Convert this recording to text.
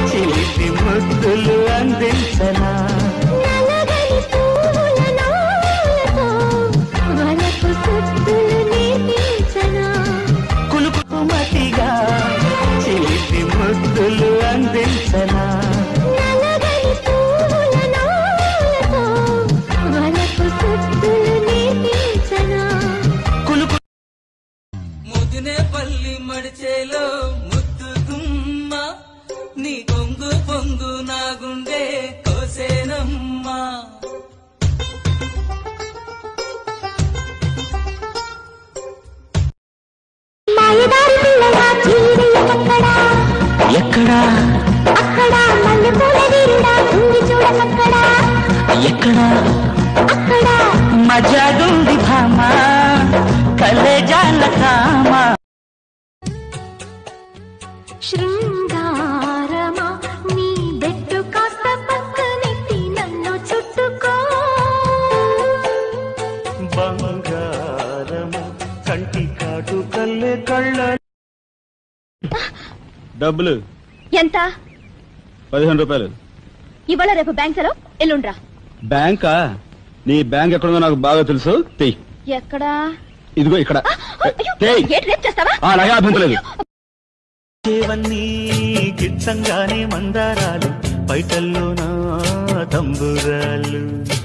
చిలిపి ముద్దులు అందించనా నలగని పూల నాలతో వలపు సుత్తులు నేర్పించనా కులుకుమతిగా చిలిపి ముద్దులు అందించనా నలగని పూల నాలతో వలపు సుత్తులు నేర్పించనా కులుకు ముదినేపల్లి మడిచేలో ముద్దు గుమ్మ నీ పొంగు పొంగు నా గుండె కోసేనమ్మా మాయదారి పిల్లగా చీరయ్యకక్కడా ఎక్కడా అక్కడ మల్లెపూల వీరుడా ఉంది చూడకక్కడా ఎక్కడా అక్కడ మజాగుంది భామ కలేజాల కామ శృంగారమా నీ బెట్టు కాస్త పక్కనెత్తి నన్ను చుట్టుకో బంగారము కంటి కాటు కల్లే కళ్ళ డబ్బులు ఎంత పదిహేను రూపాయలు ఇవాళ రేపు బ్యాంక్ సెలవు ఎల్లుండ్రా బ్యాంకా నీ బ్యాంక్ ఎక్కడుందో నాకు బాగా తెలుసు తెయ్ ఎక్కడా ఇదిగో ఇక్కడ అయ్యో, తెయ్ ఏంటి రేపు చేస్తావా ఆ నగా అభ్యంతరం లేదు చేవన్నీ గిట్టంగానే మందారాలు పైటల్లో నా తంబురాలు